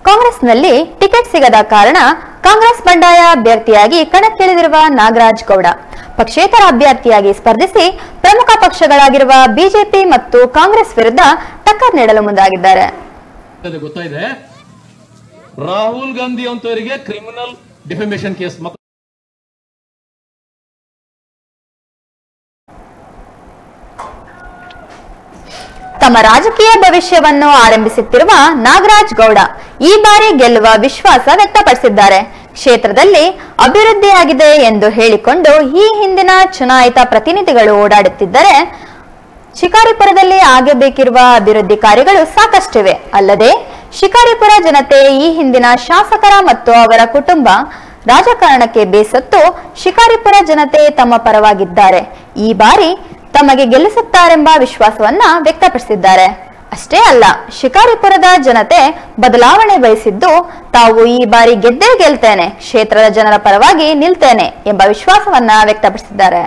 ಕಾಂಗ್ರೆಸ್ನಲ್ಲಿ ಟಿಕೆಟ್ ಸಿಗದ ಕಾರಣ ಕಾಂಗ್ರೆಸ್ ಬಂಡಾಯ ಅಭ್ಯರ್ಥಿಯಾಗಿ ಕಣಕ್ಕಿಳಿದಿರುವ ನಾಗರಾಜ್ ಗೌಡ ಪಕ್ಷೇತರ ಅಭ್ಯರ್ಥಿಯಾಗಿ ಸ್ಪರ್ಧಿಸಿ ಪ್ರಮುಖ ಪಕ್ಷಗಳಾಗಿರುವ ಬಿಜೆಪಿ ಮತ್ತು ಕಾಂಗ್ರೆಸ್ ವಿರುದ್ಧ ಟಕ್ಕರ್ ನೀಡಲು ಮುಂದಾಗಿದ್ದಾರೆ ಇದೆ ಗೊತ್ತಾಯಿದೆ ರಾಹುಲ್ ಗಾಂಧಿ ಅಂತವರಿಗೆ ಕ್ರಿಮಿನಲ್ ಡಿಫಮೇಷನ್ ಕೇಸ್ ಮತ್ತು ತಮ್ಮ ರಾಜಕೀಯ ಭವಿಷ್ಯವನ್ನು ಆರಂಭಿಸುತ್ತಿರುವ ನಾಗರಾಜ್ ಗೌಡ ಈ ಬಾರಿ ಗೆಲ್ಲುವ ವಿಶ್ವಾಸ ವ್ಯಕ್ತಪಡಿಸಿದ್ದಾರೆ ಕ್ಷೇತ್ರದಲ್ಲಿ ಅಭಿವೃದ್ಧಿಯಾಗಿದೆ ಎಂದು ಹೇಳಿಕೊಂಡು ಈ ಹಿಂದಿನ ಚುನಾಯಿತ ಪ್ರತಿನಿಧಿಗಳು ಓಡಾಡುತ್ತಿದ್ದರೆ ಶಿಕಾರಿಪುರದಲ್ಲಿ ಆಗಬೇಕಿರುವ ಅಭಿವೃದ್ಧಿ ಕಾರ್ಯಗಳು ಸಾಕಷ್ಟಿವೆ ಅಲ್ಲದೆ ಶಿಕಾರಿಪುರ ಜನತೆ ಈ ಹಿಂದಿನ ಶಾಸಕರ ಮತ್ತು ಅವರ ಕುಟುಂಬ ರಾಜಕಾರಣಕ್ಕೆ ಬೇಸತ್ತು ಶಿಕಾರಿಪುರ ಜನತೆ ತಮ್ಮ ಪರವಾಗಿದ್ದಾರೆ ಈ ಬಾರಿ ತಮಗೆ ಗೆಲ್ಲಿಸುತ್ತಾರೆಂಬ ವಿಶ್ವಾಸವನ್ನ ವ್ಯಕ್ತಪಡಿಸಿದ್ದಾರೆ ಅಷ್ಟೇ ಅಲ್ಲ ಶಿಕಾರಿಪುರದ ಜನತೆ ಬದಲಾವಣೆ ಬಯಸಿದ್ದು ತಾವು ಈ ಬಾರಿ ಗೆದ್ದೇ ಗೆಲ್ತೇನೆ ಕ್ಷೇತ್ರದ ಜನರ ಪರವಾಗಿ ನಿಲ್ತೇನೆ ಎಂಬ ವಿಶ್ವಾಸವನ್ನ ವ್ಯಕ್ತಪಡಿಸಿದ್ದಾರೆ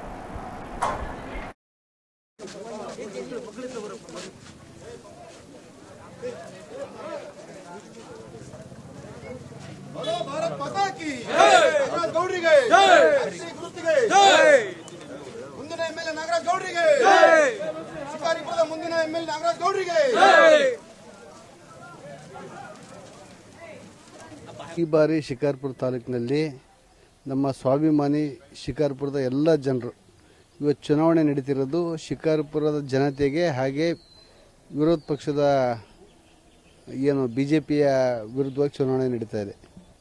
ಹಲೋ ಭಾರತ್ ಮಾತಾ ಕಿ ನಾಗರಾಜ್ ಗೌಡ್ರಿಗೆ ಶ್ರೀ ಗುರುತಿಗೆ ಮುಂದಿನ ಎಂ ಎಲ್ ಎ ನಾಗರಾಜ್ ಗೌಡ್ರಿಗೆ ಶಿಕಾರಿಪುರದ ಮುಂದಿನ ಎಂ ಎಲ್ ನಾಗರಾಜ್ ಗೌಡ್ರಿಗೆ ಈ ಬಾರಿ ಶಿಕಾರ್ಪುರ ತಾಲೂಕಿನಲ್ಲಿ ನಮ್ಮ ಸ್ವಾಭಿಮಾನಿ ಶಿಕಾರ್ಪುರದ ಎಲ್ಲ ಜನರು ಇವತ್ತು ಚುನಾವಣೆ ನಡೀತಿರೋದು ಶಿಕಾರ್ಪುರದ ಜನತೆಗೆ ಹಾಗೆ ವಿರೋಧ ಪಕ್ಷದ ಏನು ಬಿ ಜೆ ಪಿಯ ವಿರುದ್ಧವಾಗಿ ಚುನಾವಣೆ ನಡೀತಾ ಇದೆ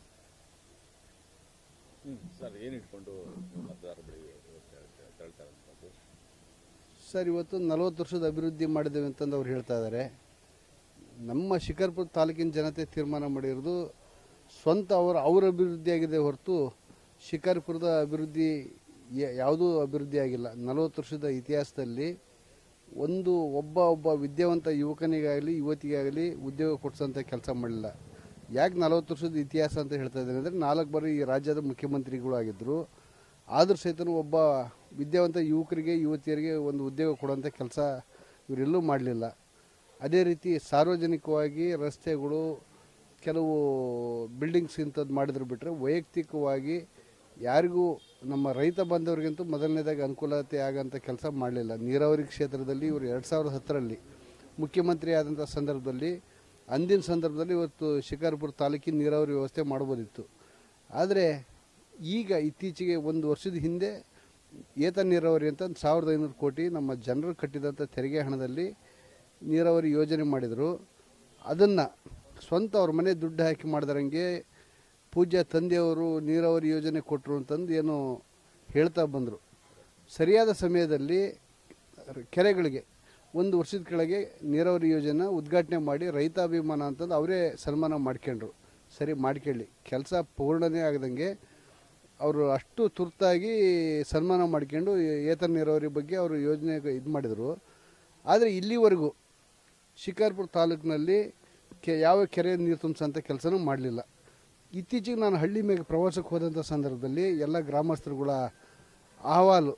ಸರ್ ಇವತ್ತು ನಲವತ್ತು ವರ್ಷದ ಅಭಿವೃದ್ಧಿ ಮಾಡಿದ್ದೇವೆ ಅಂತಂದು ಅವ್ರು ಹೇಳ್ತಾ ಇದ್ದಾರೆ ನಮ್ಮ ಶಿಕಾರ್ಪುರ ತಾಲೂಕಿನ ಜನತೆ ತೀರ್ಮಾನ ಮಾಡಿರೋದು ಸ್ವಂತ ಅವರ ಅವ್ರ ಅಭಿವೃದ್ಧಿ ಆಗಿದೆ ಹೊರತು ಶಿಕಾರ್ಪುರದ ಅಭಿವೃದ್ಧಿ ಯ- ಯಾವುದೂ ಅಭಿವೃದ್ಧಿ ಆಗಿಲ್ಲ ನಲವತ್ತು ವರ್ಷದ ಇತಿಹಾಸದಲ್ಲಿ ಒಂದು ಒಬ್ಬ ಒಬ್ಬ ವಿದ್ಯಾವಂತ ಯುವಕನಿಗಾಗಲಿ ಯುವತಿಗಾಗಲಿ ಉದ್ಯೋಗ ಕೊಡಿಸೋಂಥ ಕೆಲಸ ಮಾಡಲಿಲ್ಲ ಯಾಕೆ ನಲವತ್ತು ವರ್ಷದ ಇತಿಹಾಸ ಅಂತ ಹೇಳ್ತಾ ಇದ್ದಾರೆ ಅಂದರೆ ನಾಲ್ಕು ಬಾರಿ ಈ ರಾಜ್ಯದ ಮುಖ್ಯಮಂತ್ರಿಗಳು ಆಗಿದ್ದರು ಆದರೂ ಸಹಿತ ಒಬ್ಬ ವಿದ್ಯಾವಂತ ಯುವಕರಿಗೆ ಯುವತಿಯರಿಗೆ ಒಂದು ಉದ್ಯೋಗ ಕೊಡುವಂಥ ಕೆಲಸ ಇವರೆಲ್ಲೂ ಮಾಡಲಿಲ್ಲ ಅದೇ ರೀತಿ ಸಾರ್ವಜನಿಕವಾಗಿ ರಸ್ತೆಗಳು ಕೆಲವು ಬಿಲ್ಡಿಂಗ್ಸ್ ಇಂಥದ್ದು ಮಾಡಿದ್ರು ಬಿಟ್ಟರೆ ವೈಯಕ್ತಿಕವಾಗಿ ಯಾರಿಗೂ ನಮ್ಮ ರೈತ ಬಾಂಧವರಿಗಂತೂ ಮೊದಲನೇದಾಗಿ ಅನುಕೂಲತೆ ಆಗೋಂಥ ಕೆಲಸ ಮಾಡಲಿಲ್ಲ ನೀರಾವರಿ ಕ್ಷೇತ್ರದಲ್ಲಿ ಇವರು ಎರಡು ಸಾವಿರದ ಹತ್ತರಲ್ಲಿ ಮುಖ್ಯಮಂತ್ರಿ ಆದಂಥ ಸಂದರ್ಭದಲ್ಲಿ ಅಂದಿನ ಸಂದರ್ಭದಲ್ಲಿ ಇವತ್ತು ಶಿಕಾರ್ಪುರ ತಾಲೂಕಿನ ನೀರಾವರಿ ವ್ಯವಸ್ಥೆ ಮಾಡ್ಬೋದಿತ್ತು ಆದರೆ ಈಗ ಇತ್ತೀಚೆಗೆ ಒಂದು ವರ್ಷದ ಹಿಂದೆ ಏತ ನೀರಾವರಿ ಅಂತ ಒಂದು ಸಾವಿರದ ಐನೂರು ಕೋಟಿ ನಮ್ಮ ಜನರು ಕಟ್ಟಿದಂಥ ತೆರಿಗೆ ಹಣದಲ್ಲಿ ನೀರಾವರಿ ಯೋಜನೆ ಮಾಡಿದರು ಅದನ್ನು ಸ್ವಂತ ಅವ್ರ ಮನೆ ದುಡ್ಡು ಹಾಕಿ ಮಾಡ್ದಾರಂಗೆ ಪೂಜ್ಯ ತಂದೆಯವರು ನೀರಾವರಿ ಯೋಜನೆ ಕೊಟ್ಟರು ಅಂತಂದು ಏನು ಹೇಳ್ತಾ ಬಂದರು ಸರಿಯಾದ ಸಮಯದಲ್ಲಿ ರ- ಕೆರೆಗಳಿಗೆ ಒಂದು ವರ್ಷದ ಕೆಳಗೆ ನೀರಾವರಿ ಯೋಜನೆ ಉದ್ಘಾಟನೆ ಮಾಡಿ ರೈತಾಭಿಮಾನ ಅಂತಂದು ಅವರೇ ಸನ್ಮಾನ ಮಾಡ್ಕೊಂಡ್ರು ಸರಿ ಮಾಡ್ಕೊಳ್ಳಿ ಕೆಲಸ ಪೂರ್ಣನೇ ಆಗದಂಗೆ ಅವರು ಅಷ್ಟು ತುರ್ತಾಗಿ ಸನ್ಮಾನ ಮಾಡ್ಕೊಂಡು ಏತ ನೀರಾವರಿ ಬಗ್ಗೆ ಅವರು ಯೋಜನೆ ಇದು ಮಾಡಿದರು ಆದರೆ ಇಲ್ಲಿವರೆಗೂ ಶಿಕಾರ್ಪುರ ತಾಲೂಕಿನಲ್ಲಿ ಕೆ ಯಾವ ಕೆರೆ ನೀರು ತುಂಬಿಸೋಂಥ ಕೆಲಸನೂ ಮಾಡಲಿಲ್ಲ ಇತ್ತೀಚೆಗೆ ನಾನು ಹಳ್ಳಿ ಮೇಲೆ ಪ್ರವಾಸಕ್ಕೆ ಹೋದಂಥ ಸಂದರ್ಭದಲ್ಲಿ ಎಲ್ಲ ಗ್ರಾಮಸ್ಥರುಗಳ ಅಹವಾಲು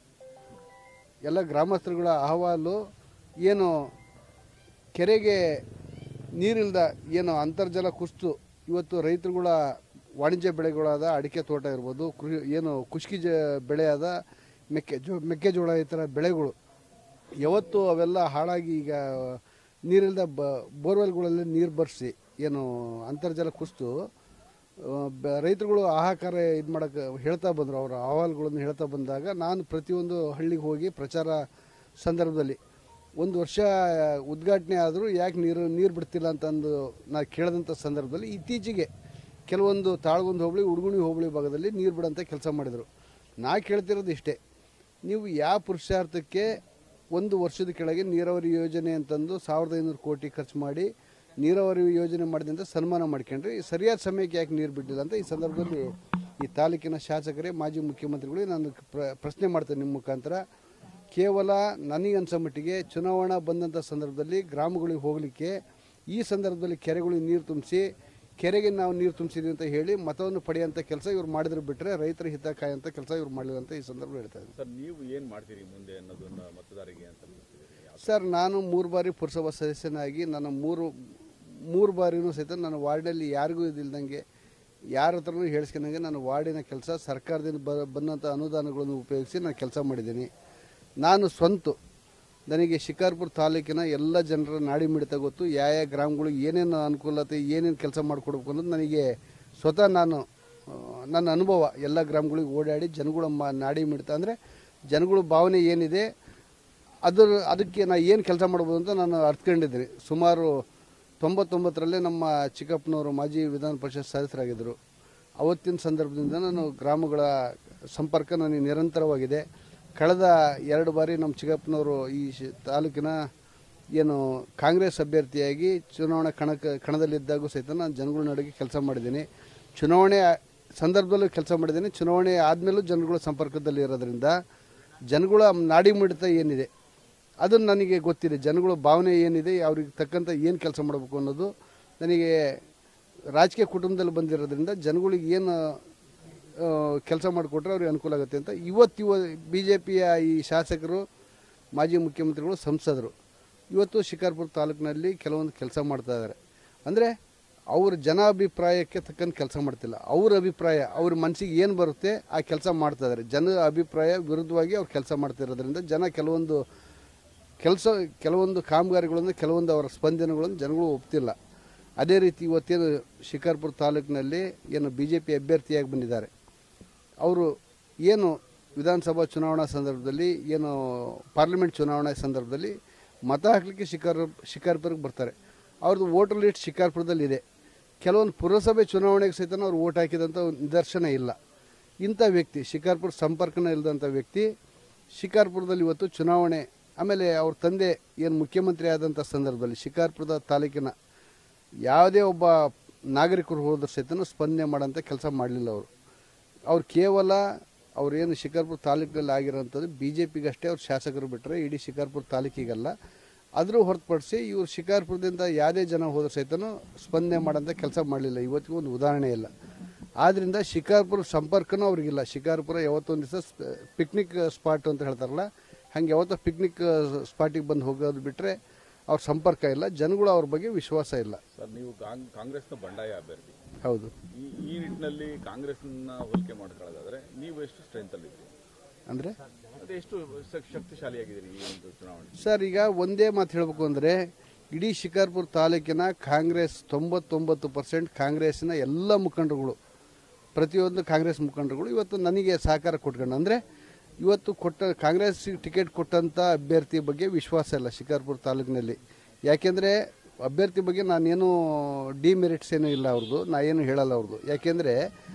ಎಲ್ಲ ಗ್ರಾಮಸ್ಥರುಗಳ ಅಹವಾಲು ಏನು ಕೆರೆಗೆ ನೀರಿಲ್ದ ಏನು ಅಂತರ್ಜಲ ಕುಸಿತು ಇವತ್ತು ರೈತರುಗಳ ವಾಣಿಜ್ಯ ಬೆಳೆಗಳಾದ ಅಡಿಕೆ ತೋಟ ಇರ್ಬೋದು ಕೃಷಿ ಏನು ಕುಷ್ಕಿ ಜ ಬೆಳೆಯಾದ ಮೆಕ್ಕೆಜೋ ಮೆಕ್ಕೆಜೋಳ ಈ ಥರ ಬೆಳೆಗಳು ಯಾವತ್ತು ಅವೆಲ್ಲ ಹಾಳಾಗಿ ಈಗ ನೀರಿಲ್ದ ಬ ಬೋರ್ವೆಲ್ಗಳಲ್ಲಿ ನೀರು ಬರ್ಸಿ ಏನು ಅಂತರ್ಜಲ ಕುಸಿತು ಆ, ಬ- ರೈತರುಗಳು ಆಹಾಕಾರ ಇದು ಮಾಡೋಕ್ಕೆ ಹೇಳ್ತಾ ಬಂದರು ಅವರ ಅಹವಾಲುಗಳನ್ನು ಹೇಳ್ತಾ ಬಂದಾಗ ನಾನು ಪ್ರತಿಯೊಂದು ಹಳ್ಳಿಗೆ ಹೋಗಿ ಪ್ರಚಾರ ಸಂದರ್ಭದಲ್ಲಿ ಒಂದು ವರ್ಷ ಉದ್ಘಾಟನೆ ಆದರೂ ಯಾಕೆ ನೀರು ನೀರು ಬಿಡ್ತಿಲ್ಲ ಅಂತಂದು ನಾ ಕೇಳಿದಂಥ ಸಂದರ್ಭದಲ್ಲಿ ಇತ್ತೀಚೆಗೆ ಕೆಲವೊಂದು ತಾಳ್ಗೊಂದು ಹೋಬಳಿ ಉಡುಗುಣಿ ಹೋಬಳಿ ಭಾಗದಲ್ಲಿ ನೀರು ಬಿಡೋಂಥ ಕೆಲಸ ಮಾಡಿದರು ನಾ ಕೇಳ್ತಿರೋದು ಇಷ್ಟೇ ನೀವು ಯಾವ ಪುರುಷಾರ್ಥಕ್ಕೆ ಒಂದು ವರ್ಷದ ಕೆಳಗೆ ನೀರಾವರಿ ಯೋಜನೆ ಅಂತಂದು ಸಾವಿರದ ಐನೂರು ಕೋಟಿ ಖರ್ಚು ಮಾಡಿ ನೀರಾವರಿ ಯೋಜನೆ ಮಾಡಿದಂತ ಸನ್ಮಾನ ಮಾಡ್ಕೊಂಡ್ರಿ ಸರಿಯಾದ ಸಮಯಕ್ಕೆ ಯಾಕೆ ನೀರು ಬಿಡಲಿಲ್ಲ ಅಂತ ಈ ಸಂದರ್ಭದಲ್ಲಿ ಈ ತಾಲೂಕಿನ ಶಾಸಕರೇ ಮಾಜಿ ಮುಖ್ಯಮಂತ್ರಿಗಳಿಗೆ ನಾನು ಪ್ರ- ಪ್ರಶ್ನೆ ಮಾಡ್ತೇನೆ ನಿಮ್ಮ ಮುಖಾಂತರ ಕೇವಲ ನನಗನ್ಸೋ ಮಟ್ಟಿಗೆ ಚುನಾವಣಾ ಬಂದಂಥ ಸಂದರ್ಭದಲ್ಲಿ ಗ್ರಾಮಗಳಿಗೆ ಹೋಗಲಿಕ್ಕೆ ಈ ಸಂದರ್ಭದಲ್ಲಿ ಕೆರೆಗಳಿಗೆ ನೀರು ತುಂಬಿಸಿ ಕೆರೆಗೆ ನಾವು ನೀರು ತುಂಬಿಸಿದ್ವಿ ಅಂತ ಹೇಳಿ ಮತವನ್ನು ಪಡೆಯುವಂಥ ಕೆಲಸ ಇವ್ರು ಮಾಡಿದ್ರು ಬಿಟ್ಟರೆ ರೈತರ ಹಿತ ಕಾಯುವಂಥ ಕೆಲಸ ಇವ್ರು ಮಾಡಲಿಲ್ಲ ಅಂತ ಈ ಸಂದರ್ಭ ಹೇಳ್ತಾ ಇದ್ದೀನಿ ಸರ್ ನೀವು ಏನ್ ಮಾಡ್ತೀರಿ ಮುಂದೆ ಅನ್ನೋದನ್ನ ಮತದಾರರಿಗೆ ಅಂತ ಹೇಳ್ತಿದ್ದೀರಿ. ಯಾವ- ಸರ್ ನಾನು ಮೂರು ಬಾರಿ ಪುರಸಭಾ ಸದಸ್ಯನಾಗಿ ನನ್ನ ಮೂರು ಮೂರು ಬಾರಿನೂ ಸಹಿತ ನಾನು ವಾರ್ಡಲ್ಲಿ ಯಾರಿಗೂ ಇದಿಲ್ದಂಗೆ ಯಾರ ಹತ್ರನೂ ಹೇಳಿಸ್ಕೊಂಡಂಗೆ ನಾನು ವಾರ್ಡಿನ ಕೆಲಸ ಸರ್ಕಾರದಿಂದ ಬ ಬಂದಂಥ ಅನುದಾನಗಳನ್ನು ಉಪಯೋಗಿಸಿ ನಾನು ಕೆಲಸ ಮಾಡಿದ್ದೀನಿ ನಾನು ಸ್ವಂತ ನನಗೆ ಶಿಕಾರ್ಪುರ ತಾಲೂಕಿನ ಎಲ್ಲ ಜನರ ನಾಡಿ ಮಿಡಿತ ಗೊತ್ತು ಯಾವ ಯಾವ ಗ್ರಾಮಗಳಿಗೆ ಏನೇನು ಅನುಕೂಲತೆ ಏನೇನು ಕೆಲಸ ಮಾಡಿಕೊಡ್ಬೇಕು ಅನ್ನೋದು ನನಗೆ ಸ್ವತಃ ನಾನು ಆ, ನನ್ನ ಅನುಭವ ಎಲ್ಲ ಗ್ರಾಮಗಳಿಗೆ ಓಡಾಡಿ ಜನಗಳ ಮ ನಾಡಿ ಮಿಡಿತ ಅಂದರೆ ಜನಗಳ ಭಾವನೆ ಏನಿದೆ ಅದರ ಅದಕ್ಕೆ ನಾ ಏನು ಕೆಲಸ ಮಾಡ್ಬೋದು ಅಂತ ನಾನು ಅರ್ಥಕೊಂಡಿದ್ದೀನಿ ಸುಮಾರು ತೊಂಬತ್ತೊಂಬತ್ತರಲ್ಲೇ ನಮ್ಮ ಚಿಕ್ಕಪ್ಪನವರು ಮಾಜಿ ವಿಧಾನ ಪರಿಷತ್ ಸದಸ್ಯರಾಗಿದ್ದರು ಅವತ್ತಿನ ಸಂದರ್ಭದಿಂದ ನಾನು ಗ್ರಾಮಗಳ ಸಂಪರ್ಕ ನನಗೆ ನಿರಂತರವಾಗಿದೆ ಕಳೆದ ಎರಡು ಬಾರಿ ನಮ್ಮ ಚಿಕ್ಕಪ್ಪನವರು ಈ ಶಿ- ತಾಲೂಕಿನ ಏನು ಕಾಂಗ್ರೆಸ್ ಅಭ್ಯರ್ಥಿಯಾಗಿ ಚುನಾವಣಾ ಕಣಕ್ಕೆ ಕಣದಲ್ಲಿದ್ದಾಗೂ ಸಹಿತ ನಾನು ಜನಗಳ ನಡುವೆ ಕೆಲಸ ಮಾಡಿದ್ದೀನಿ ಚುನಾವಣೆ ಸಂದರ್ಭದಲ್ಲೂ ಕೆಲಸ ಮಾಡಿದ್ದೀನಿ ಚುನಾವಣೆ ಆದಮೇಲೂ ಜನಗಳ ಸಂಪರ್ಕದಲ್ಲಿ ಇರೋದ್ರಿಂದ ಜನಗಳ ನಾಡಿ ಮಿಡಿತ ಏನಿದೆ ಅದು ನನಗೆ ಗೊತ್ತಿದೆ ಜನಗಳ ಭಾವನೆ ಏನಿದೆ ಅವ್ರಿಗೆ ತಕ್ಕಂಥ ಏನು ಕೆಲಸ ಮಾಡಬೇಕು ಅನ್ನೋದು ನನಗೆ ರಾಜಕೀಯ ಕುಟುಂಬದಲ್ಲಿ ಬಂದಿರೋದ್ರಿಂದ ಜನಗಳಿಗೆ ಏನು ಕೆಲಸ ಮಾಡಿಕೊಟ್ರೆ ಅವ್ರಿಗೆ ಅನುಕೂಲ ಆಗುತ್ತೆ ಅಂತ ಇವತ್ತು ಇವ ಬಿ ಜೆ ಪಿಯ ಈ ಶಾಸಕರು ಮಾಜಿ ಮುಖ್ಯಮಂತ್ರಿಗಳು ಸಂಸದರು ಇವತ್ತು ಶಿಕಾರ್ಪುರ ತಾಲೂಕಿನಲ್ಲಿ ಕೆಲವೊಂದು ಕೆಲಸ ಮಾಡ್ತಾ ಇದ್ದಾರೆ ಅಂದರೆ ಅವ್ರ ಜನಾಭಿಪ್ರಾಯಕ್ಕೆ ತಕ್ಕಂಥ ಕೆಲಸ ಮಾಡ್ತಿಲ್ಲ ಅವ್ರ ಅಭಿಪ್ರಾಯ ಅವ್ರ ಮನಸ್ಸಿಗೆ ಏನು ಬರುತ್ತೆ ಆ ಕೆಲಸ ಮಾಡ್ತಾ ಇದ್ದಾರೆ ಜನ ಅಭಿಪ್ರಾಯ ವಿರುದ್ಧವಾಗಿ ಅವ್ರು ಕೆಲಸ ಮಾಡ್ತಿರೋದ್ರಿಂದ ಜನ ಕೆಲವೊಂದು ಕೆಲಸ ಕೆಲವೊಂದು ಕಾಮಗಾರಿಗಳನ್ನು ಕೆಲವೊಂದು ಅವರ ಸ್ಪಂದನೆಗಳನ್ನು ಜನಗಳು ಒಪ್ತಿಲ್ಲ ಅದೇ ರೀತಿ ಇವತ್ತೇನು ಶಿಕಾರ್ಪುರ ತಾಲೂಕಿನಲ್ಲಿ ಏನು ಬಿ ಜೆ ಪಿ ಅಭ್ಯರ್ಥಿಯಾಗಿ ಬಂದಿದ್ದಾರೆ ಅವರು ಏನು ವಿಧಾನಸಭಾ ಚುನಾವಣಾ ಸಂದರ್ಭದಲ್ಲಿ ಏನು ಪಾರ್ಲಿಮೆಂಟ್ ಚುನಾವಣಾ ಸಂದರ್ಭದಲ್ಲಿ ಮತ ಹಾಕಲಿಕ್ಕೆ ಶಿಕಾರ ಶಿಕಾರ್ಪುರಕ್ಕೆ ಬರ್ತಾರೆ ಅವ್ರದ್ದು ವೋಟರ್ ಲಿಸ್ಟ್ ಶಿಕಾರ್ಪುರದಲ್ಲಿ ಇದೆ ಕೆಲವೊಂದು ಪುರಸಭೆ ಚುನಾವಣೆಗೆ ಸಹಿತ ಅವ್ರು ವೋಟ್ ಹಾಕಿದಂಥ ಒಂದು ನಿದರ್ಶನ ಇಲ್ಲ ಇಂಥ ವ್ಯಕ್ತಿ ಶಿಕಾರ್ಪುರ ಸಂಪರ್ಕನ ಇಲ್ಲದಂಥ ವ್ಯಕ್ತಿ ಶಿಕಾರ್ಪುರದಲ್ಲಿ ಇವತ್ತು ಚುನಾವಣೆ ಆಮೇಲೆ ಅವ್ರ ತಂದೆ ಏನು ಮುಖ್ಯಮಂತ್ರಿ ಆದಂಥ ಸಂದರ್ಭದಲ್ಲಿ ಶಿಕಾರ್ಪುರದ ತಾಲೂಕಿನ ಯಾವುದೇ ಒಬ್ಬ ನಾಗರಿಕರು ಹೋದ್ರ ಸಹಿತ ಸ್ಪಂದನೆ ಮಾಡೋಂಥ ಕೆಲಸ ಮಾಡಲಿಲ್ಲ ಅವರು ಅವ್ರು ಕೇವಲ ಅವ್ರೇನು ಶಿಕಾರ್ಪುರ ತಾಲೂಕಿನಲ್ಲಿ ಆಗಿರೋಂಥದ್ದು ಬಿ ಜೆ ಪಿಗಷ್ಟೇ ಅವ್ರು ಶಾಸಕರು ಬಿಟ್ಟರೆ ಇಡೀ ಶಿಕಾರ್ಪುರ ತಾಲೂಕಿಗಲ್ಲ ಅದರೂ ಹೊರತುಪಡಿಸಿ ಇವ್ರು ಶಿಕಾರ್ಪುರದಿಂದ ಯಾವುದೇ ಜನ ಹೋದ್ರೆ ಸಹಿತನೂ ಸ್ಪಂದನೆ ಮಾಡೋಂಥ ಕೆಲಸ ಮಾಡಲಿಲ್ಲ ಇವತ್ತಿಗೂ ಒಂದು ಉದಾಹರಣೆ ಇಲ್ಲ ಆದ್ದರಿಂದ ಶಿಕಾರ್ಪುರ ಸಂಪರ್ಕನೂ ಅವ್ರಿಗಿಲ್ಲ ಶಿಕಾರ್ಪುರ ಯಾವತ್ತೊಂದು ದಿವಸ ಪಿಕ್ನಿಕ್ ಸ್ಪಾಟ್ ಅಂತ ಹೇಳ್ತಾರಲ್ಲ ಹಂಗೆ ಯಾವತ್ತೋ ಪಿಕ್ನಿಕ್ ಸ್ಪಾಟಿಗೆ ಬಂದು ಹೋಗೋದು ಬಿಟ್ಟರೆ ಅವ್ರ ಸಂಪರ್ಕ ಇಲ್ಲ ಜನಗಳು ಅವ್ರ ಬಗ್ಗೆ ವಿಶ್ವಾಸ ಇಲ್ಲ ಸರ್ ನೀವು ಕಾಂಗ್- ಕಾಂಗ್ರೆಸ್ನ ಬಂಡಾಯ ಅಭ್ಯರ್ಥಿ ಹೌದು ಈ ಈ ನಿಟ್ಟಿನಲ್ಲಿ ಕಾಂಗ್ರೆಸ್ನ ಹೋಲಿಕೆ ಮಾಡ್ಕೊಳ್ಳೋದಾದ್ರೆ ನೀವು ಎಷ್ಟು ಸ್ಟ್ರೆಂತ್ ಅಲ್ಲಿ ಅಂದರೆ ಅದೇ ಎಷ್ಟು ಶ- ಶಕ್ತಿಶಾಲಿಯಾಗಿದ್ದೀರಿ ಈ ಒಂದು ಚುನಾವಣೆ ಸರ್ ಈಗ ಒಂದೇ ಮಾತು ಹೇಳಬೇಕು ಅಂದರೆ ಇಡೀ ಶಿಕಾರ್ಪುರ ತಾಲೂಕಿನ ಕಾಂಗ್ರೆಸ್ ತೊಂಬತ್ತೊಂಬತ್ತು ಪರ್ಸೆಂಟ್ ಕಾಂಗ್ರೆಸ್ಸಿನ ಎಲ್ಲ ಮುಖಂಡರುಗಳು ಪ್ರತಿಯೊಂದು ಕಾಂಗ್ರೆಸ್ ಮುಖಂಡರುಗಳು ಇವತ್ತು ನನಗೆ ಸಹಕಾರ ಕೊಟ್ಕೊಂಡು ಅಂದರೆ ಇವತ್ತು ಕೊಟ್ಟ ಕಾಂಗ್ರೆಸ್ ಟಿಕೆಟ್ ಕೊಟ್ಟಂಥ ಅಭ್ಯರ್ಥಿ ಬಗ್ಗೆ ವಿಶ್ವಾಸ ಇಲ್ಲ ಶಿಕಾರ್ಪುರ ತಾಲೂಕಿನಲ್ಲಿ ಯಾಕೆಂದರೆ ಅಭ್ಯರ್ಥಿ ಬಗ್ಗೆ ನಾನೇನು ಡಿಮೆರಿಟ್ಸ್ ಏನೂ ಇಲ್ಲ ಅವ್ರದ್ದು ನಾ ಏನು ಹೇಳಲ್ಲ ಅವ್ರದ್ದು ಯಾಕೆಂದರೆ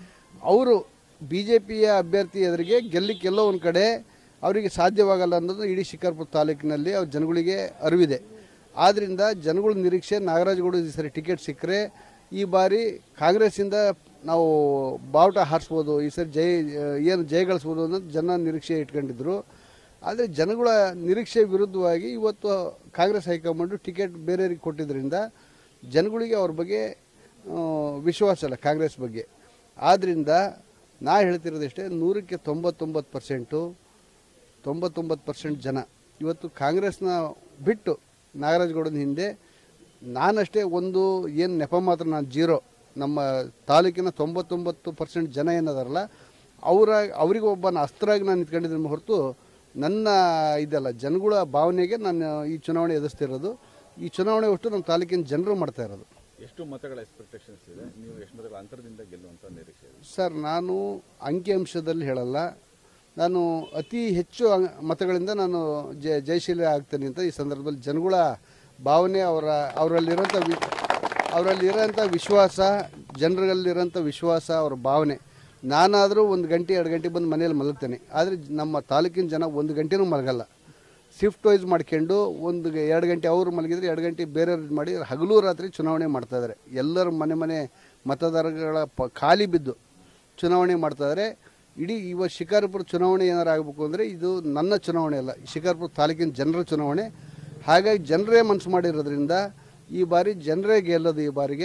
ಅವರು ಬಿ ಜೆ ಪಿಯ ಅಭ್ಯರ್ಥಿ ಎದುರಿಗೆ ಗೆಲ್ಲಿಕ್ಕೆ ಎಲ್ಲೋ ಒಂದು ಕಡೆ ಅವರಿಗೆ ಸಾಧ್ಯವಾಗಲ್ಲ ಅನ್ನೋದು ಇಡೀ ಶಿಕಾರ್ಪುರ ತಾಲೂಕಿನಲ್ಲಿ ಅವ್ರ ಜನಗಳಿಗೆ ಅರಿವಿದೆ ಆದ್ದರಿಂದ ಜನಗಳ ನಿರೀಕ್ಷೆ ನಾಗರಾಜಗೌಡ ಈ ಸರಿ ಟಿಕೆಟ್ ಸಿಕ್ಕರೆ ಈ ಬಾರಿ ಕಾಂಗ್ರೆಸ್ಸಿಂದ ನಾವು ಬಾವುಟ ಹಾರಿಸ್ಬೋದು ಈ ಸರಿ ಜಯ ಏನು ಜಯಗಳಿಸ್ಬೋದು ಅನ್ನೋದು ಜನ ನಿರೀಕ್ಷೆ ಇಟ್ಕೊಂಡಿದ್ರು ಆದರೆ ಜನಗಳ ನಿರೀಕ್ಷೆ ವಿರುದ್ಧವಾಗಿ ಇವತ್ತು ಕಾಂಗ್ರೆಸ್ ಹೈಕಮಾಂಡು ಟಿಕೆಟ್ ಬೇರೆಯವರಿಗೆ ಕೊಟ್ಟಿದ್ದರಿಂದ ಜನಗಳಿಗೆ ಅವ್ರ ಬಗ್ಗೆ ಆ, ವಿಶ್ವಾಸ ಇಲ್ಲ ಕಾಂಗ್ರೆಸ್ ಬಗ್ಗೆ ಆದ್ದರಿಂದ ನಾ ಹೇಳ್ತಿರೋದಷ್ಟೇ ನೂರಕ್ಕೆ ತೊಂಬತ್ತೊಂಬತ್ತು ಪರ್ಸೆಂಟು ತೊಂಬತ್ತೊಂಬತ್ತು ಪರ್ಸೆಂಟ್ ಜನ ಇವತ್ತು ಕಾಂಗ್ರೆಸ್ನ ಬಿಟ್ಟು ನಾಗರಾಜಗೌಡನ ಹಿಂದೆ ನಾನಷ್ಟೇ ಒಂದು ಏನು ನೆಪ ಮಾತ್ರ ನಾನು ಜೀರೋ ನಮ್ಮ ತಾಲೂಕಿನ ತೊಂಬತ್ತೊಂಬತ್ತು ಪರ್ಸೆಂಟ್ ಜನ ಏನದಾರಲ್ಲ ಅವರ ಅವರಿಗೆ ಒಬ್ಬನ ಅಸ್ತ್ರಾಗಿ ನಾನು ನಿಂತ್ಕೊಂಡಿದ್ದೀನಿ ಹೊರತು ನನ್ನ ಇದಲ್ಲ ಜನಗಳ ಭಾವನೆಗೆ ನಾನು ಈ ಚುನಾವಣೆ ಎದುರಿಸ್ತಿರೋದು ಈ ಚುನಾವಣೆ ಒಟ್ಟು ನಮ್ಮ ತಾಲೂಕಿನ ಜನರು ಮಾಡ್ತಾ ಇರೋದು ಎಷ್ಟು ಮತಗಳ ಎಕ್ಸ್ಪೆಕ್ಟೇಷನ್ಸ್ ಇದೆ ನೀವು ಎಷ್ಟು ಮತಗಳ ಅಂತರದಿಂದ ಗೆಲ್ಲುವಂತ ನಿರೀಕ್ಷೆ ಇದೆ ಸರ್ ನಾನು ಅಂಕಿಅಂಶದಲ್ಲಿ ಹೇಳಲ್ಲ ನಾನು ಅತಿ ಹೆಚ್ಚು ಅಂ- ಮತಗಳಿಂದ ನಾನು ಜಯ ಜಯಶೀಲ ಆಗ್ತೇನೆ ಅಂತ ಈ ಸಂದರ್ಭದಲ್ಲಿ ಜನಗಳ ಭಾವನೆ ಅವರ ಅವರಲ್ಲಿರೋಂಥ ವಿ ಅವರಲ್ಲಿರೋಂಥ ವಿಶ್ವಾಸ ಜನರಲ್ಲಿರೋಂಥ ವಿಶ್ವಾಸ ಅವರ ಭಾವನೆ ನಾನಾದರೂ ಒಂದು ಗಂಟೆ ಎರಡು ಗಂಟೆ ಬಂದು ಮನೇಲಿ ಮಲಗ್ತೇನೆ ಆದರೆ ನಮ್ಮ ತಾಲೂಕಿನ ಜನ ಒಂದು ಗಂಟೆನೂ ಮಲಗಲ್ಲ ಶಿಫ್ಟ್ ವೈಸ್ ಮಾಡ್ಕೊಂಡು ಒಂದು ಗ- ಎರಡು ಗಂಟೆ ಅವರು ಮಲಗಿದ್ರೆ ಎರಡು ಗಂಟೆ ಬೇರೆಯವ್ರು ಮಾಡಿ ಹಗಲು ರಾತ್ರಿ ಚುನಾವಣೆ ಮಾಡ್ತಾ ಇದ್ದಾರೆ ಎಲ್ಲರ ಮನೆ ಮನೆ ಮತದಾರಗಳ ಪ ಖಾಲಿ ಬಿದ್ದು ಚುನಾವಣೆ ಮಾಡ್ತಾ ಇದ್ದಾರೆ ಇಡೀ ಇವ ಶಿಕಾರಪುರ ಚುನಾವಣೆ ಏನಾರು ಆಗಬೇಕು ಅಂದರೆ ಇದು ನನ್ನ ಚುನಾವಣೆ ಅಲ್ಲ ಶಿಕಾರಪುರ ತಾಲೂಕಿನ ಜನರ ಚುನಾವಣೆ ಹಾಗಾಗಿ ಜನರೇ ಮನಸ್ಸು ಮಾಡಿರೋದ್ರಿಂದ ಈ ಬಾರಿ ಜನರೇ ಗೆಲ್ಲೋದು ಈ ಬಾರಿಗೆ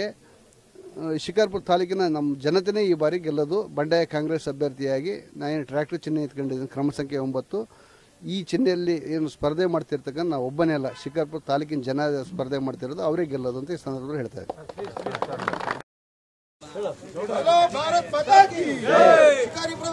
ಆ, ಶಿಕಾರ್ಪುರ ತಾಲೂಕಿನ ನಮ್ಮ ಜನತೆನೇ ಈ ಬಾರಿ ಗೆಲ್ಲೋದು ಬಂಡಾಯ ಕಾಂಗ್ರೆಸ್ ಅಭ್ಯರ್ಥಿಯಾಗಿ ನಾನು ಟ್ರ್ಯಾಕ್ಟರ್ ಚಿಹ್ನೆ ಇಟ್ಕೊಂಡಿದ್ದೀನಿ ಕ್ರಮ ಸಂಖ್ಯೆ ಒಂಬತ್ತು ಈ ಚಿಹ್ನೆಯಲ್ಲಿ ಏನು ಸ್ಪರ್ಧೆ ಮಾಡ್ತಿರ್ತಕ್ಕಂಥ ನಾವು ಒಬ್ಬನೇ ಅಲ್ಲ ಶಿಕಾರ್ಪುರ ತಾಲೂಕಿನ ಜನ ಸ್ಪರ್ಧೆ ಮಾಡ್ತಿರೋದು ಅವರೇ ಗೆಲ್ಲೋದು ಅಂತ ಈ ಸಂದರ್ಭದಲ್ಲಿ ಹೇಳ್ತಾ ಇದ್ದಾರೆ बोलो भारत माता की शिकारीपुर